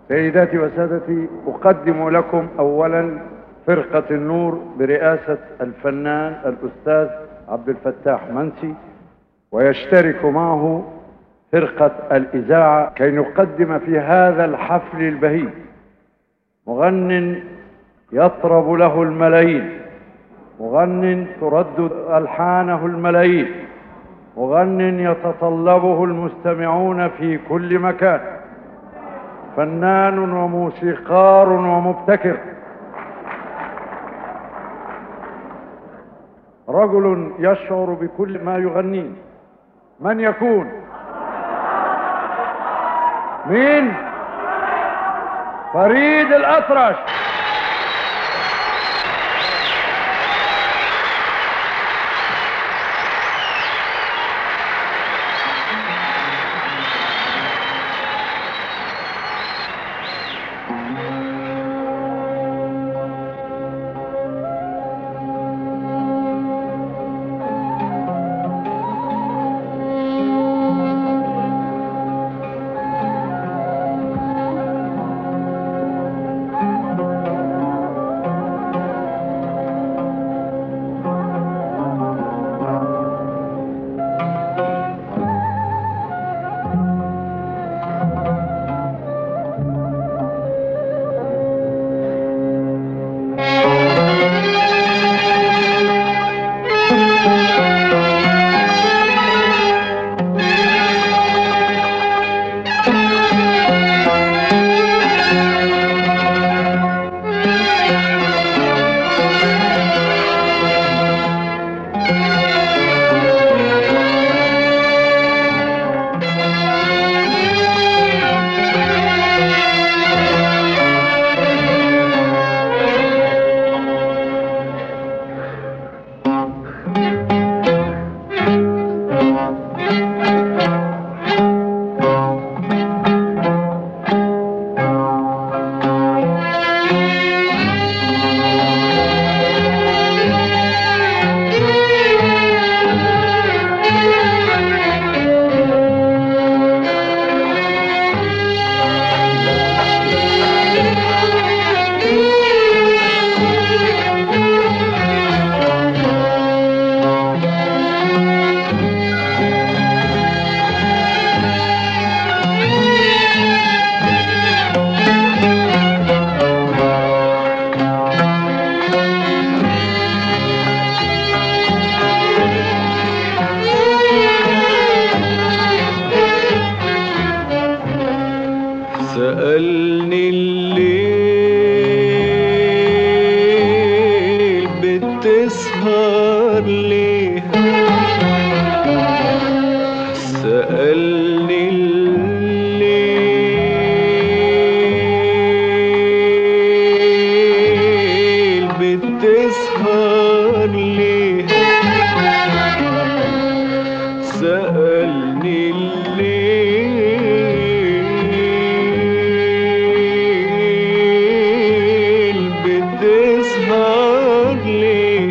سيداتي وسادتي أقدم لكم أولا فرقة النور برئاسة الفنان الأستاذ عبد الفتاح منسي ويشترك معه فرقة الإذاعة كي نقدم في هذا الحفل البهيج مغن يطرب له الملايين مغن تردد ألحانه الملايين مغن يتطلبه المستمعون في كل مكان فنان وموسيقار ومبتكر رجل يشعر بكل ما يغنيه من يكون مين فريد الأطرش سألني الليل بتسهر ليه سألني الليل بتسهر ليه سألني الليل بتسهر ليه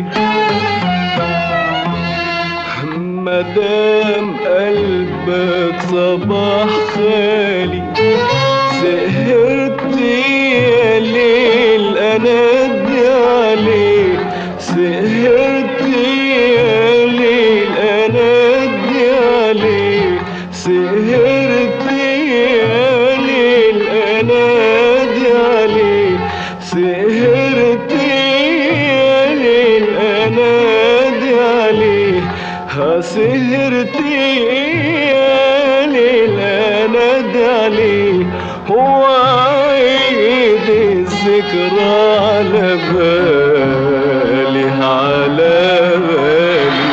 مدام قلبك صباح خالي سهرت يا ليل انادي عليك سهرت يا ليل انادي عليك سهرت يا ليل انادي عليك سهرت يا ليل انادي عليك ها سهرت يا ليل انادي عليك هو عيد الذكرى على بالي على بالي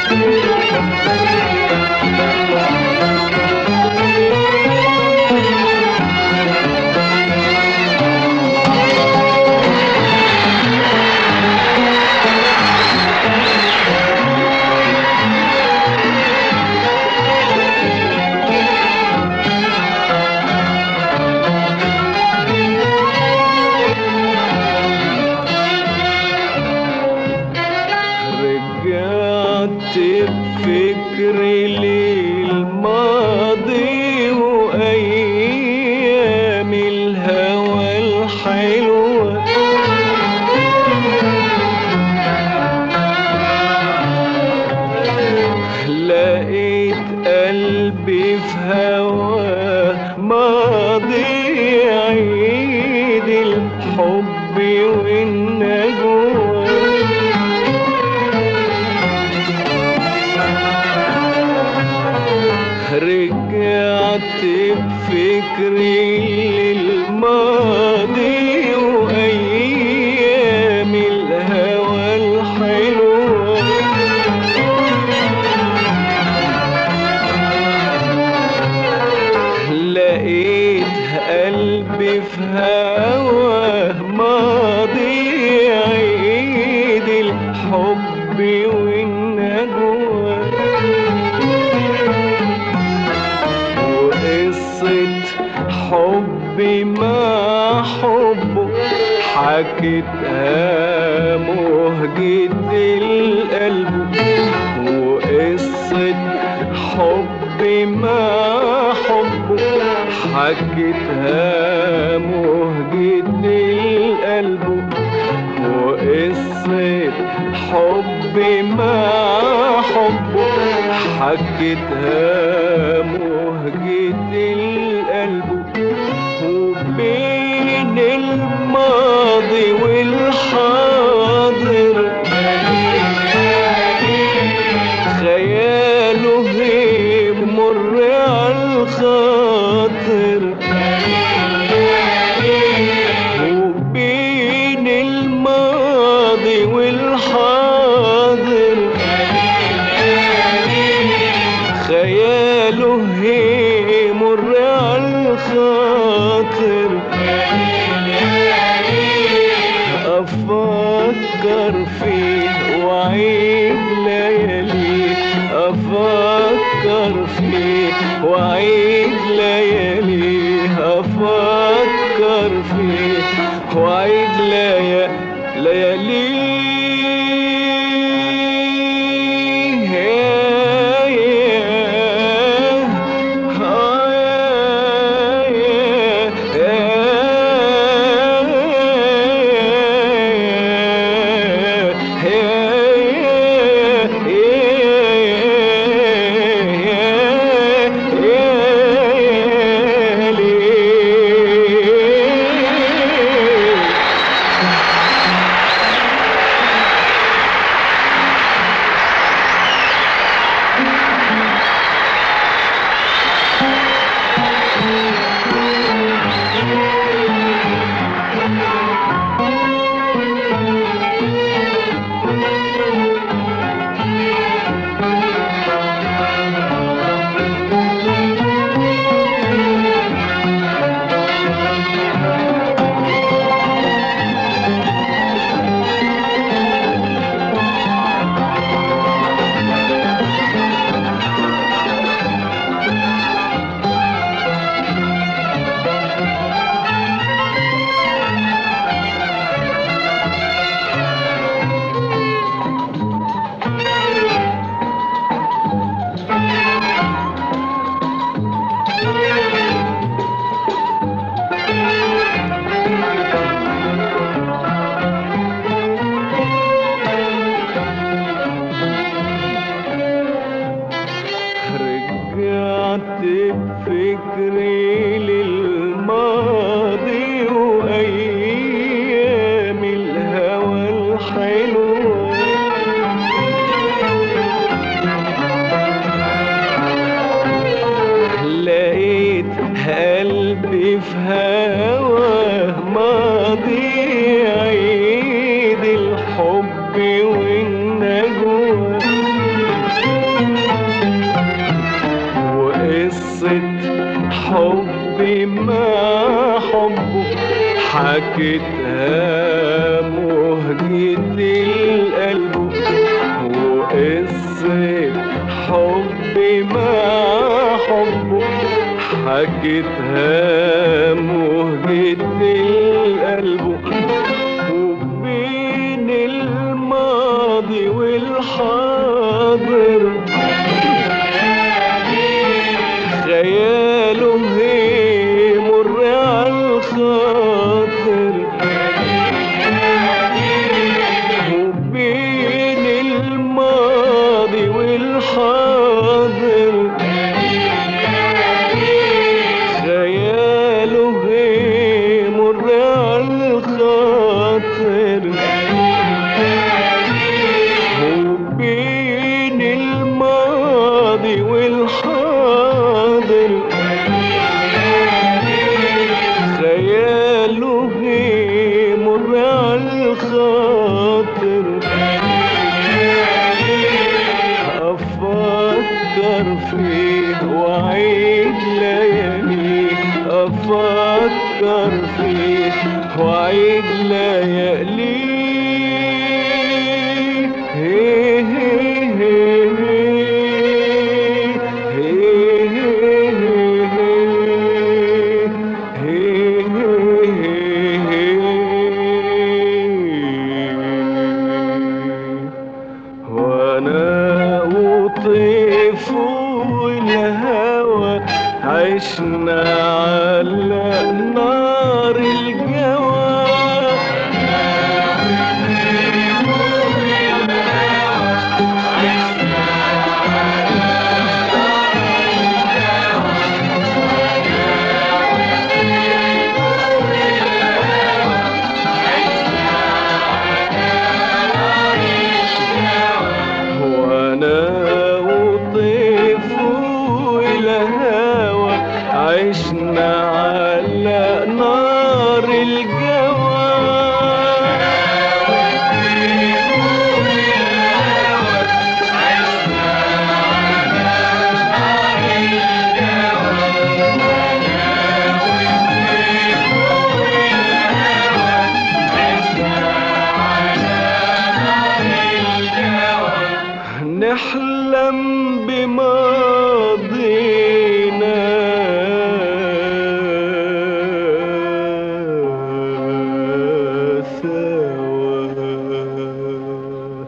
رجعت بفكري للماضي وأيام الهوى الحلوة لقيت قلبي في هواه ماضي عيد الحب والنجوى رجعت بفكري للماضي وأيام الهوى الحلوة لقيت قلبي في هواه ماضي عيد الحب والنجوى وقصة حبي مع حبه حكيتها مهجة القلب وقصة حبي مع حبه حكيتها مهجة القلب وقصة حبي مع حبه حكيتها مهجة القلب وبين الماضي والحاضر خياله يمر عالخاطر وبين الماضي والحاضر خياله يمر عالخاطر أفكر فيه وعيد ليالي أفكر فيه وعيد ليالي أفكر فيه وعيد ليالي ليالي رجعت بفكري للماضي وأيام الهوى الحلوة لقيت قلبي في هواه ماضي عيد الحب والنجوى حكيتها مهجة القلب وقصة حبي مع حبه حكيتها مهجة القلب وبين الماضي والحاضر خياله يمر عالخاطر وبين الماضي والحاضر خياله يمر عالخاطر وبين الماضي والحاضر خياله يمر عالخاطر أفكر فيه وأعيد لياليه أفكر فيه وأعيد لياليه هي هي هي وانا وطيف والهوى عشنا على نار الجوى وانا وطيف والهوى عشنا على نار الجوى نحلم بماضينا سوا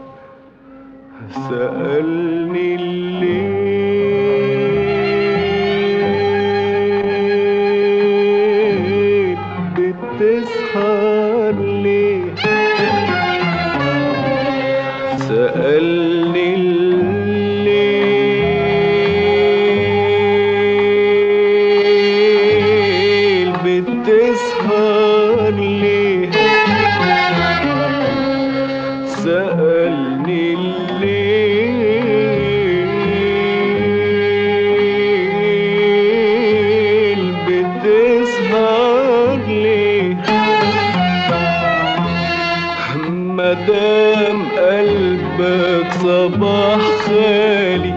سألني الليل بتسهر ليه سألني الليل بتسهر ليه سألني الليل بتسهر ليه مدام قلبك صباح خالي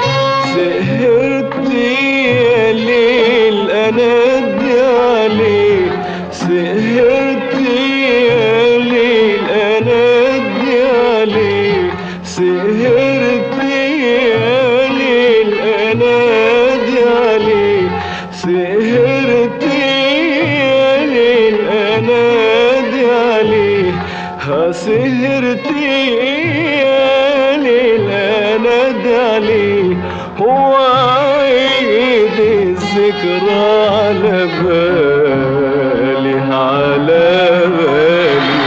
سهرت يا ليل انادي عليك سهرت يا ليل انادي عليك سهرت يا ليل انادي عليك سهرت يا ليل انادي عليك ها سهرت يا ليل انادي عليك هو عيد الذكرى على بالي على بالي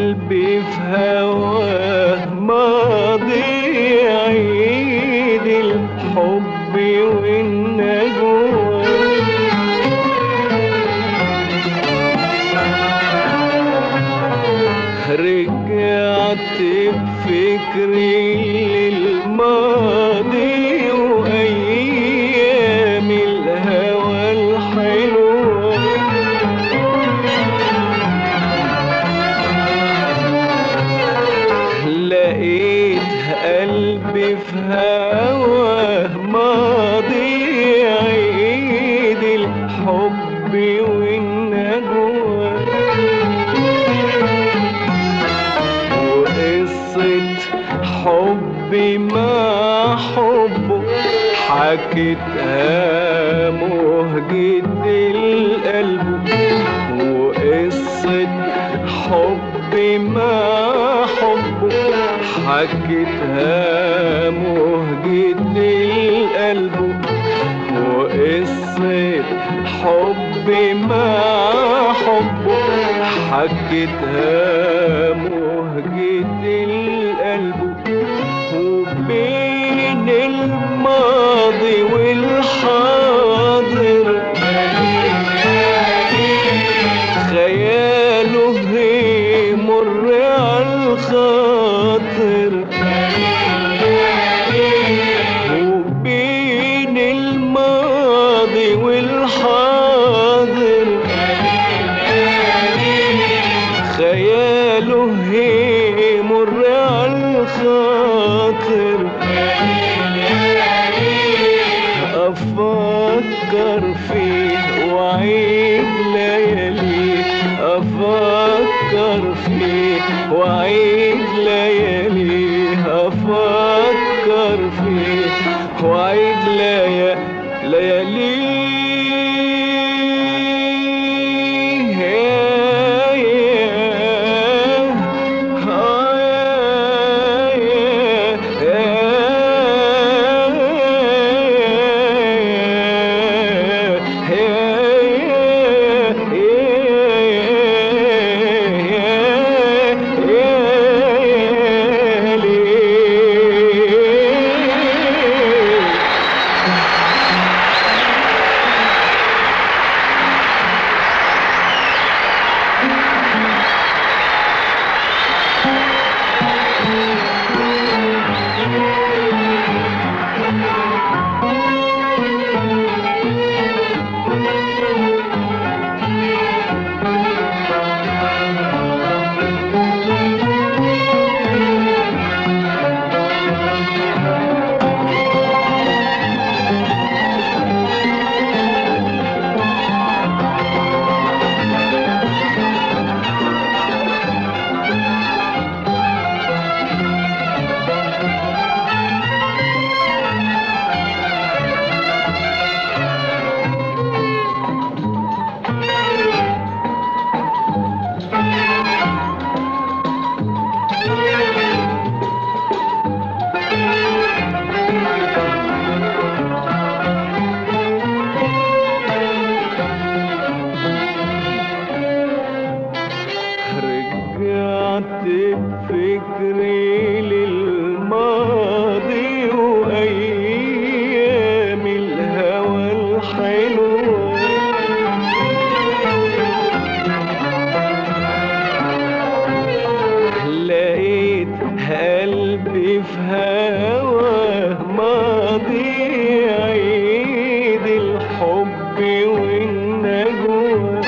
قلبي في هواه ماضي عيد الحب والنجوى رجعت بفكري للماضي وأيام الهوى الحلوة لقيت قلبي في هواه ماضي عيد الحب والنجوى وقصة حبي مع حبه حكيتها مهجة القلب وقصة حبي مع حبه حكيتها مهجة القلب وقصة حبي مع حبه حكيتها مهجة القلب وبين الماضي والحاضر خياله يمر على الخاطر وبين الماضي والحاضر خياله يمر على الخاطر أفكر فيه وعيد ليالي أفكر فيه وعيد ليالي أفكر فيه وعيد ليالي رجعت بفكري للماضي وأيام الهوى الحلوة لقيت قلبي في هواه ماضي عيد الحب والنجوى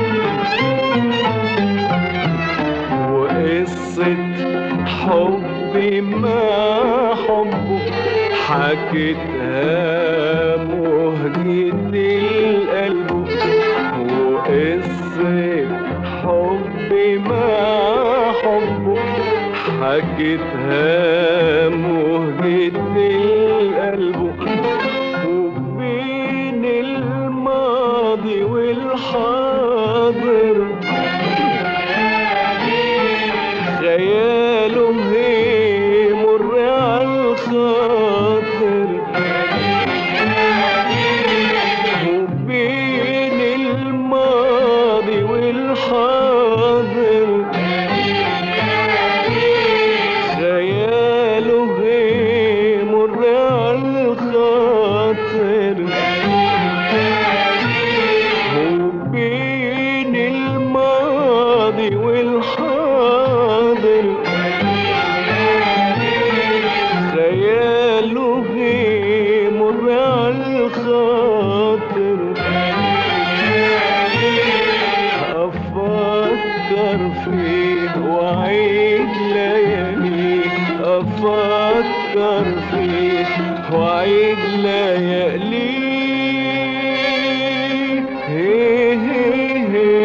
وقصة حبي مع حبه حكيتها مهجة القلب وقصة حبي مع حبه حكيتها مهجة القلب وبين الماضي والحاضر خياله يمر على الخاطر وبين الماضي والحاضر افكر فيه واعيد ليالي هي هي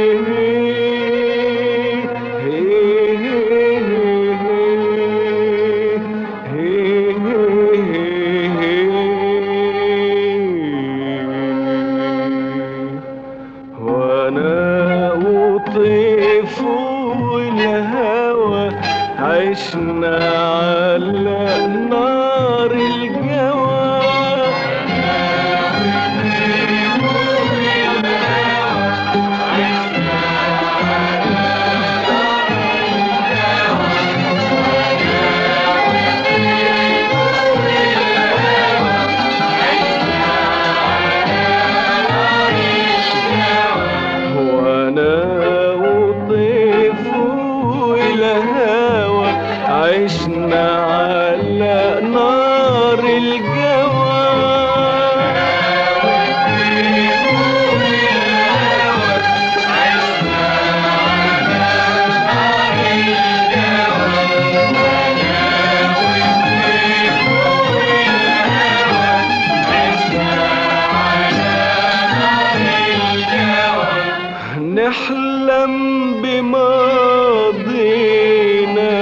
هي وانا وطيف والهوى عشنا على نار الجوى وانا وطيف والهوى عشنا على نار الجوى نحلم بماضينا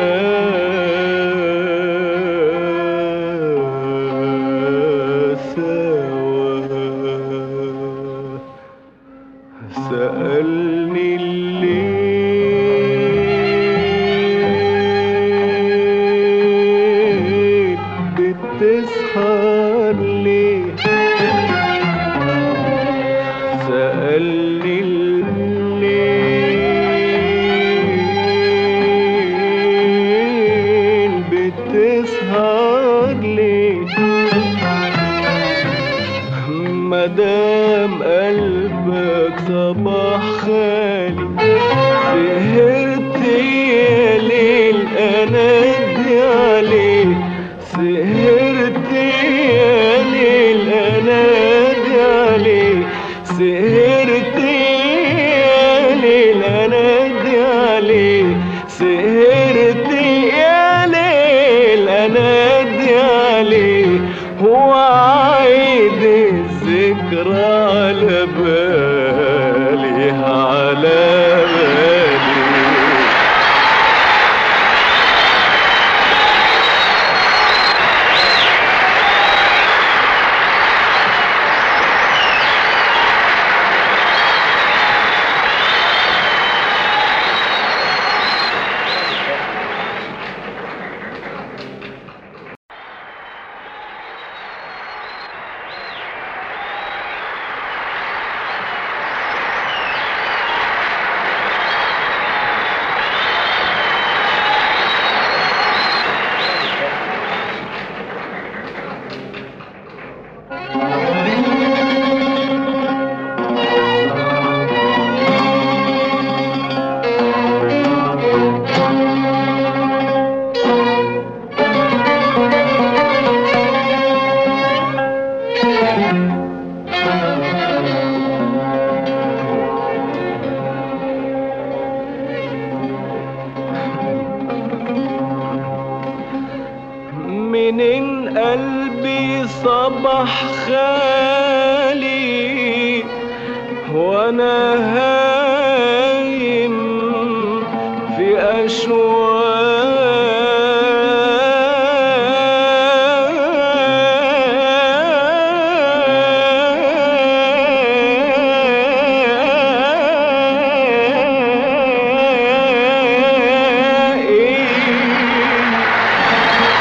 سوا سألني الليل بتسهر ليه سألني الليل بتسهر ليه مدام قلبك صباح خالي سهرت يا ليل انادي عليك سهرت يا ليل انادي عليك سهرت يا ليل انادي عليك سهرت يا ليل انادي عليك وعيد الذكرى على بالي على بالي منين قلبي صبح خالي وانا هايم في أشواق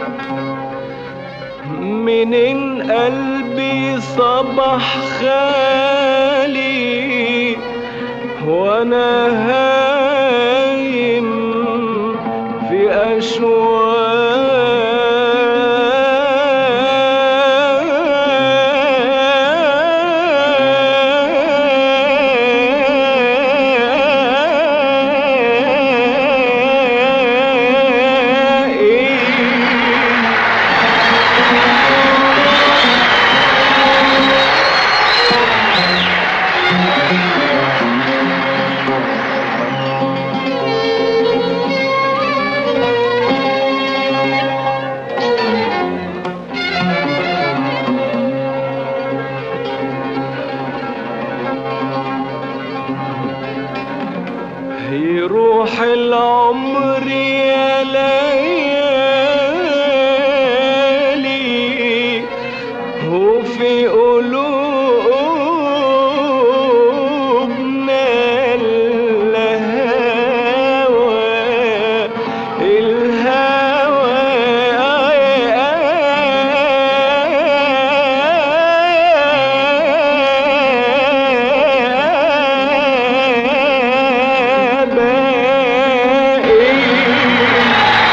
منين قلبي صبح خالي وانا هايم في أشواق يروح العمر يا ليالي وفي قلوبنا الهوى الهوى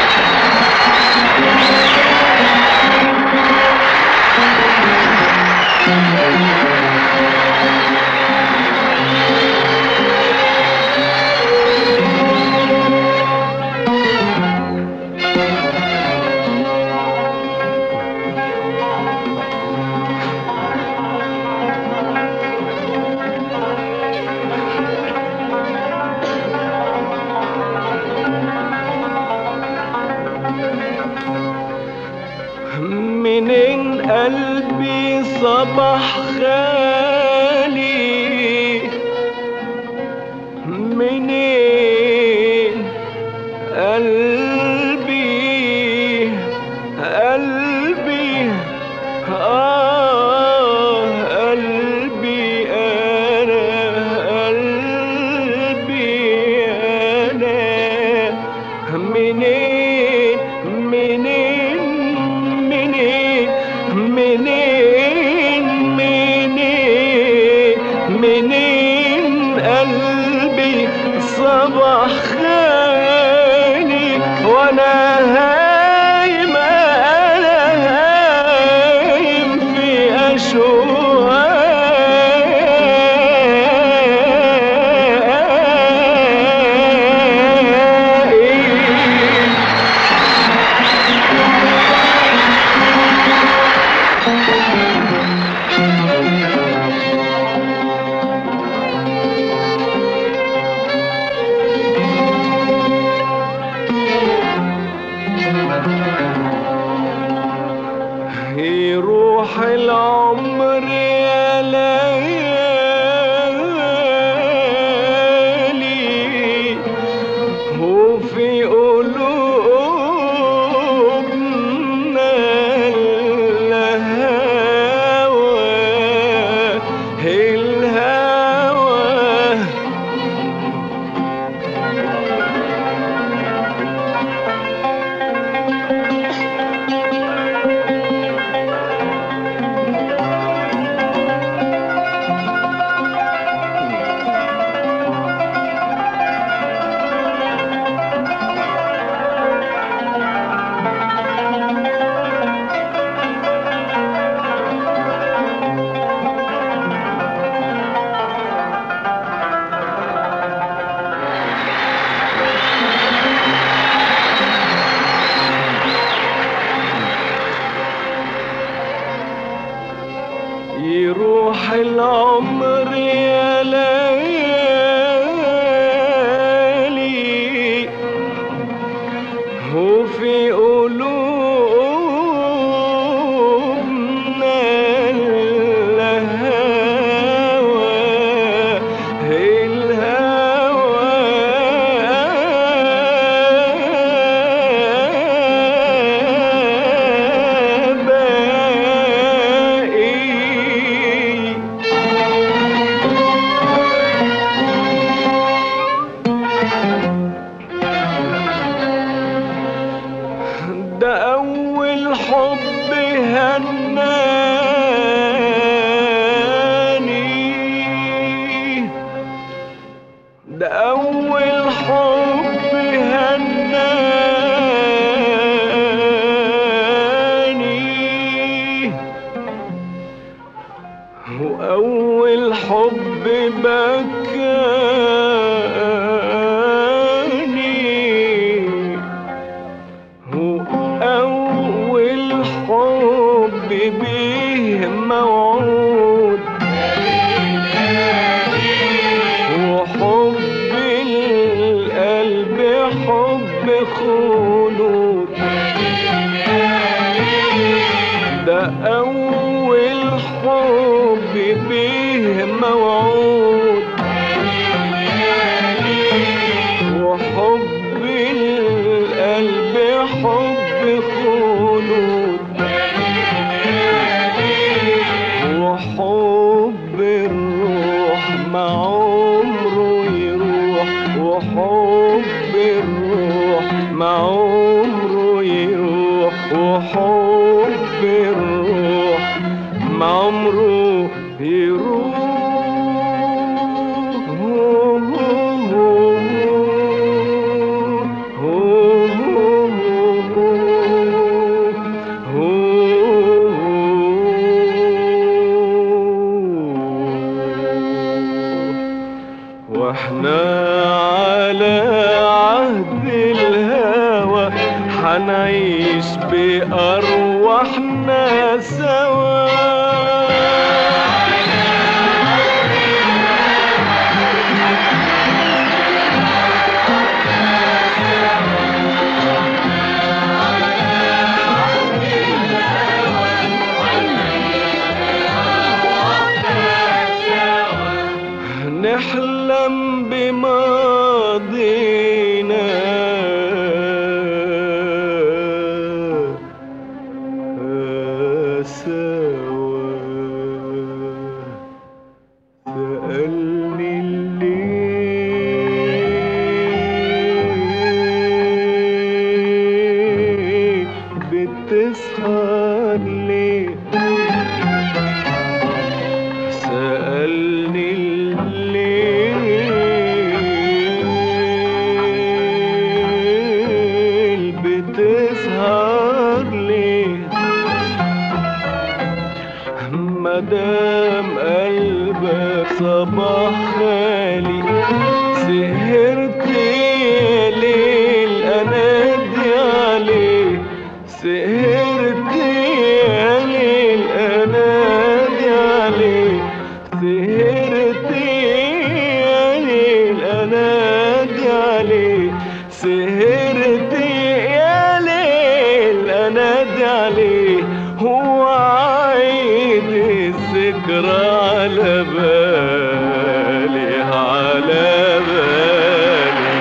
منين قلبي صبح خالي منين قلبي قلبي آه قلبي أنا قلبي أنا منين منين منين منين منين منين قلبي صبح خالي وانا هايم انا هايم في اشواق يروح العمر يا ليالي وفي قلوبنا الهوى الهوى يروح العمر يا ليالي وفي قلوبنا الهوى الهوى باقي أول حب هناني ده أول حب هناني وأول حب بكاني وأول حب بيه موعود وحب القلب حب خلود ده أول حب بيه موعود وحب القلب حب خلود وحب الروح مع عمره يروح وحب الروح مع عمره يروح وحب الروح مع عمره واحنا على عهد الهوى حنعيش بأرواحنا سوا نحلم بماضينا سوا سألني الليل بتسهر ليه سألني الليل بتسهر ليه مدام قلبك صباح خالي سهرت يا ليل انادي عليه سهرت يا ليل انادي عليه سهرت يا ليل انادي عليه سهرت يا ليل انادي عليه هو عيد الذكرى على بالي على بالي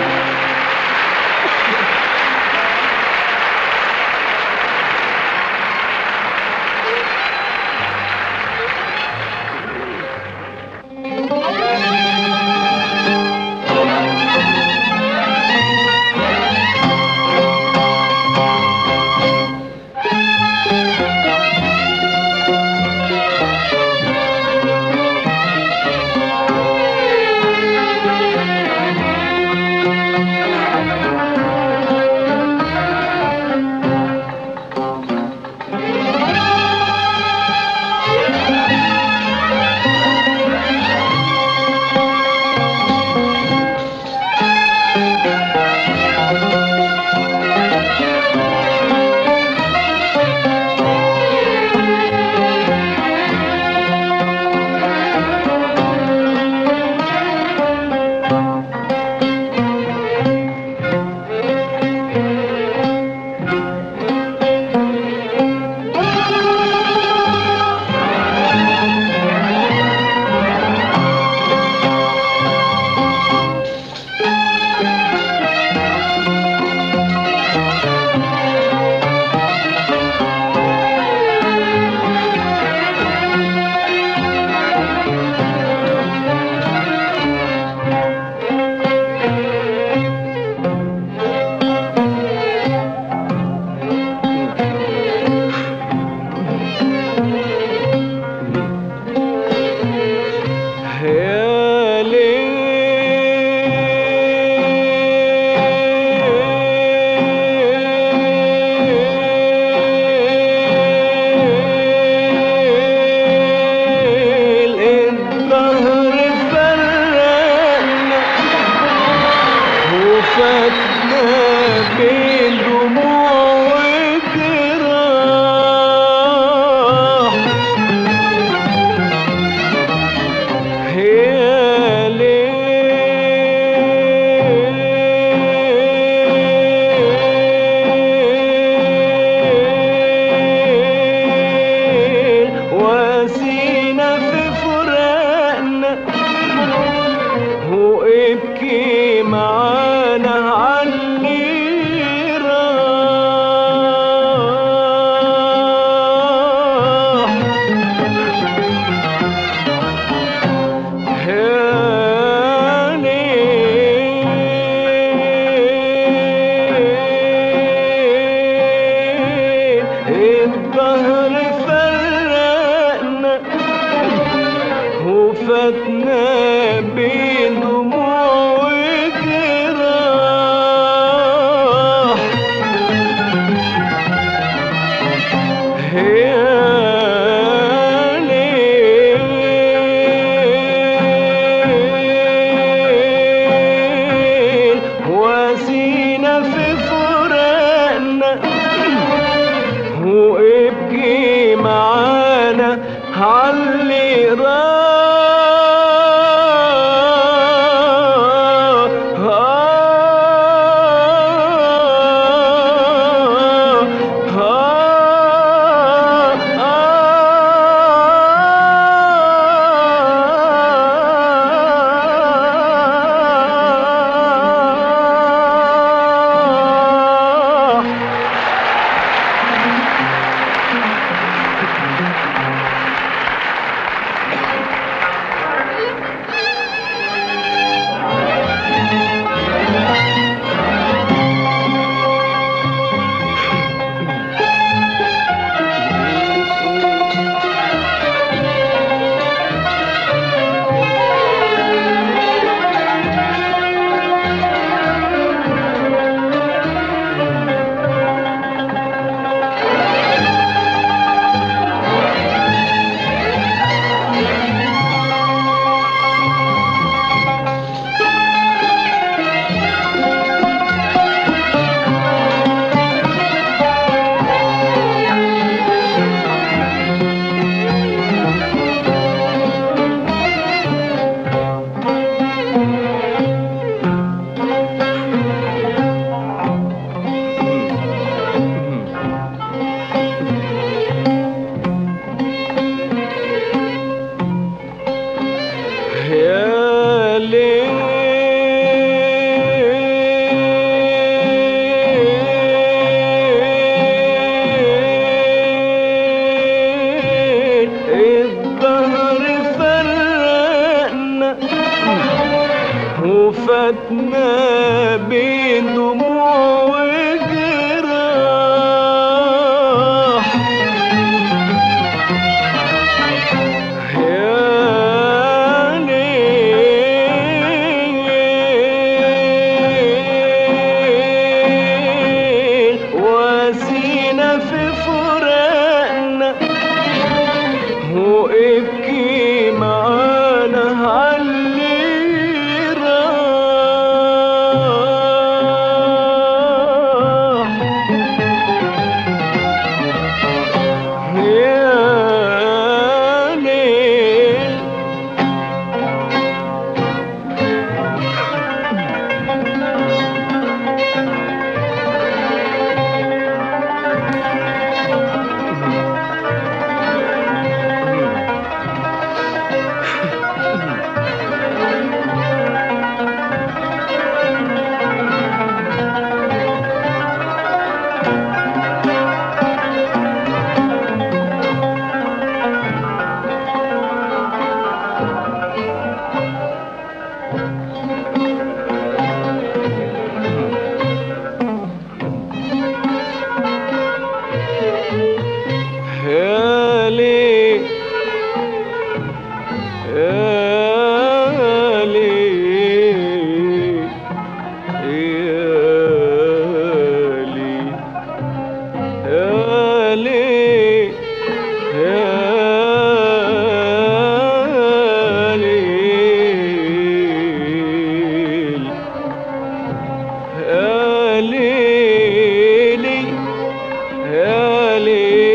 الدهر فرقنا وفاتنا بين دموع وجراح ليل واسينا في فراقنا وابكي معانا عاللي راح يا ليل الدهر فرقنا وفاتنا بين دموع وجراح يا ليل واسينا في فراقنا وابكي معانا عاللي راح يا ليل يا ليل يا ليل يا ليل يا ليل يا ليل يا ليلي يا ليل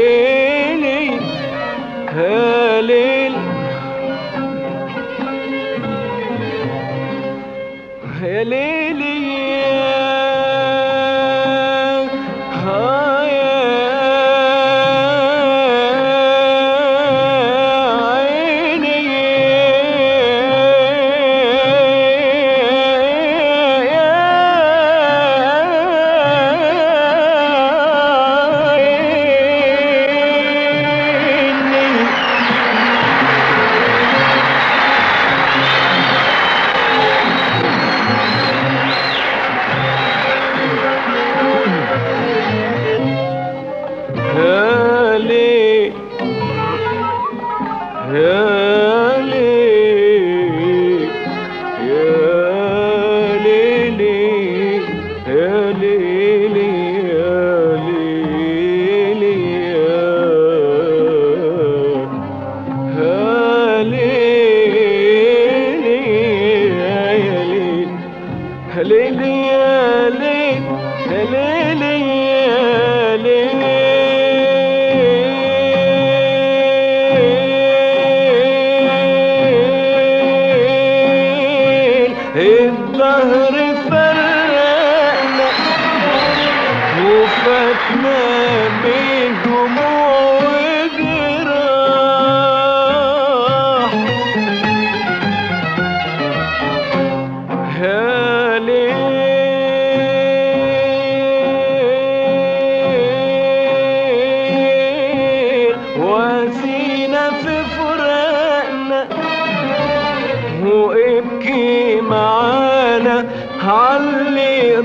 علي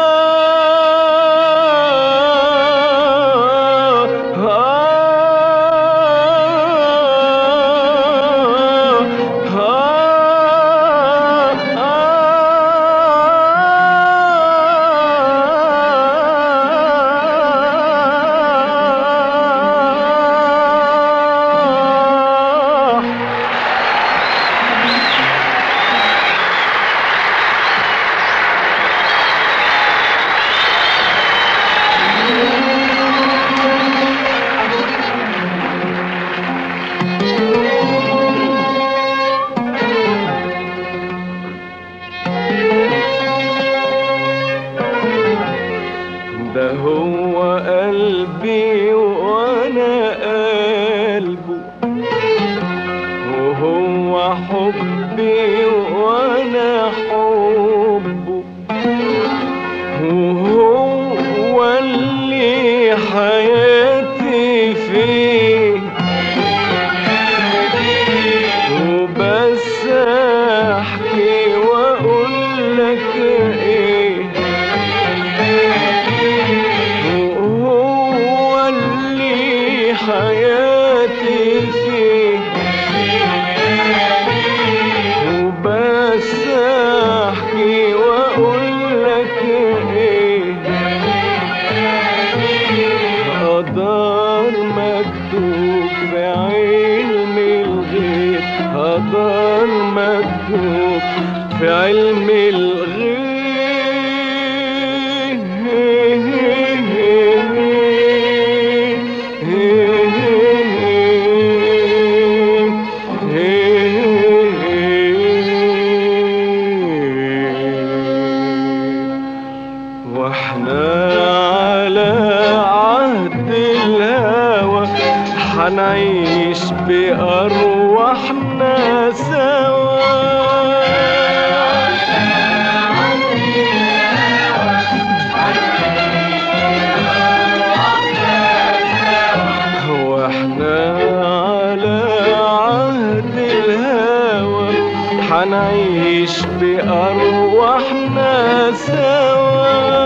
راح ده هو قلبي وانا قلبه وهو حبي وانا حبه وهو اللي حياتي فيه وبس احكي واقول لك ايه وهو اللي حياتي فيه وبس احكي واقول لك ايه قدر مكتوب في علم الغيب قدر مكتوب في علم الغيب واحنا على عهد الهوى حنعيش بأرواحنا سوا واحنا على عهد الهوى حنعيش بأرواحنا سوا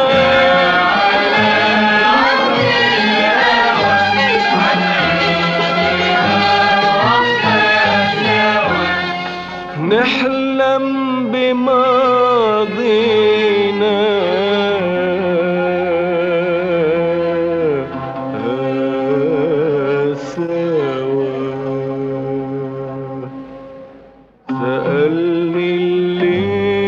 نحلم بماضينا سوا سألني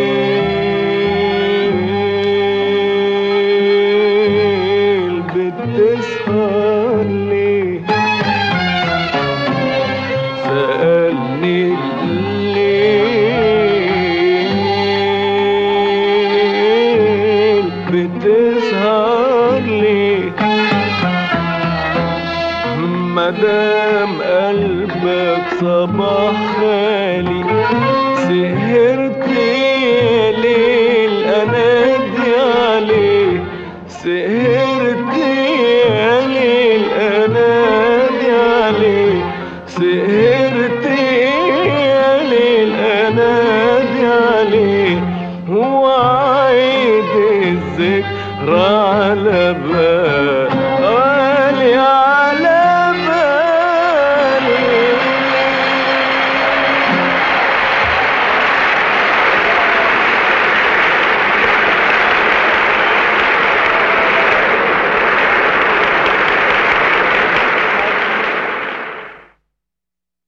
الليل بتسهر ليه سألني الليل بتسهر ليه مدام قلبك صباح خالي سهر